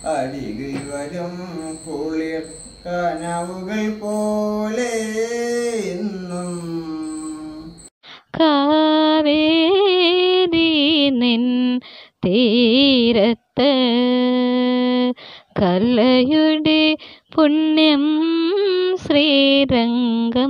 അരികിൽ വരും കുളിർ കനവുകൾ പോലെ എന്നും കാവേരി നിൻ തീരത്ത് കലയുടെ പുണ്യം ശ്രീരംഗം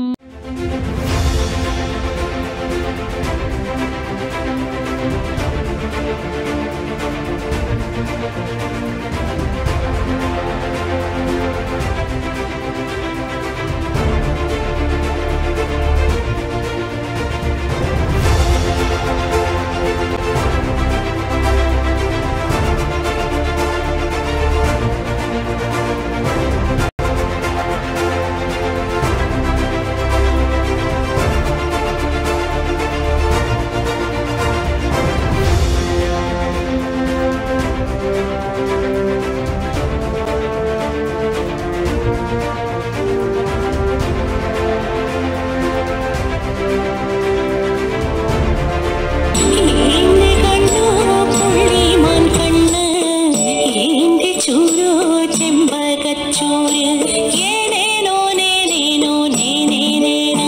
എന്റെ കണ്ണോ പുള്ളിമാൻ കണ്ണ് എന്റെ ചൂരോ ചെമ്പകച്ചൂര് ഏനേനോ നേനേനോ നേനേനേനോ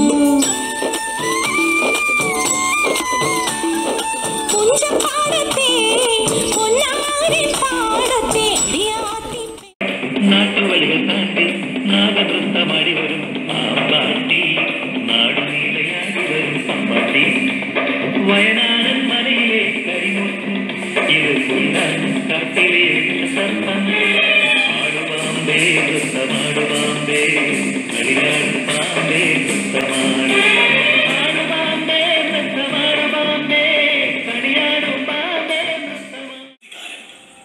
പുഞ്ചപ്പാടത്തെ പൊന്നാരിൻ പാടത്തെ അറിയാത്തി നാട്ടുവഴികൾ താണ്ടി നാഗനൃത്തമാടി വരും പാമ്പാട്ടി നാടുനീളയാടി വരും പാമ്പാട്ടി വയനാടൻ മലയിലെ കരിമുത്തു ഇത് കൊണ്ടാൻ കാട്ടിലെ സർപ്പം ആടുപാമ്പേ നൃത്തമാടുപാമ്പേ കളിയാടും പാമ്പേ നൃത്തമാട് ആടുപാമ്പേ നൃത്തമാടുപാമ്പേ കളിയാടും പാമ്പേ നൃത്തമാട്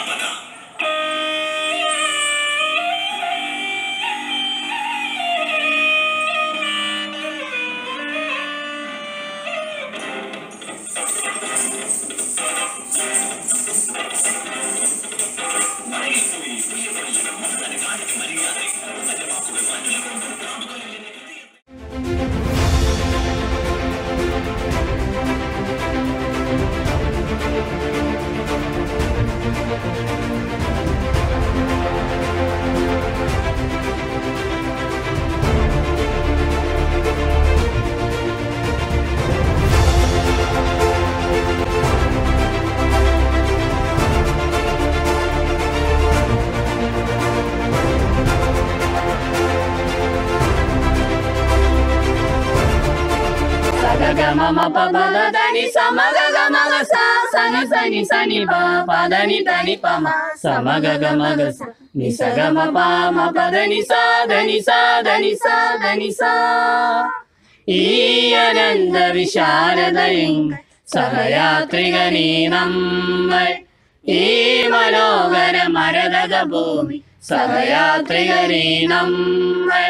సగగమమ పద దని సమగ గమగ స సని సని సని ప పదని దని పమ సమగ గమగ స ని సగమ పమ పదని స దని స దని స దని స ഈ അനന്ത വിശാലതയും സഹയാത്രികനീ നമ്മൾ ഈ മനോഹര മരതക ഭൂമി സഹയാത്രികനീ നമ്മൾ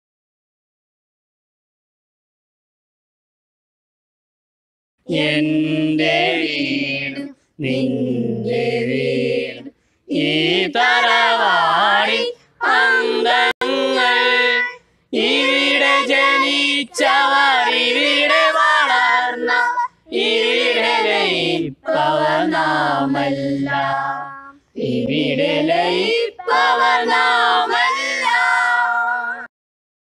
എന്റെ വീട് നിന്റെ വീട് ഈ തറവാടി അംഗങ്ങൾ ഇവിടെ ജനിച്ചവർ ഇവിടെ വളർന്ന ഇവിടെ ലയിപ്പവ നാമല്ല ഇവിടെ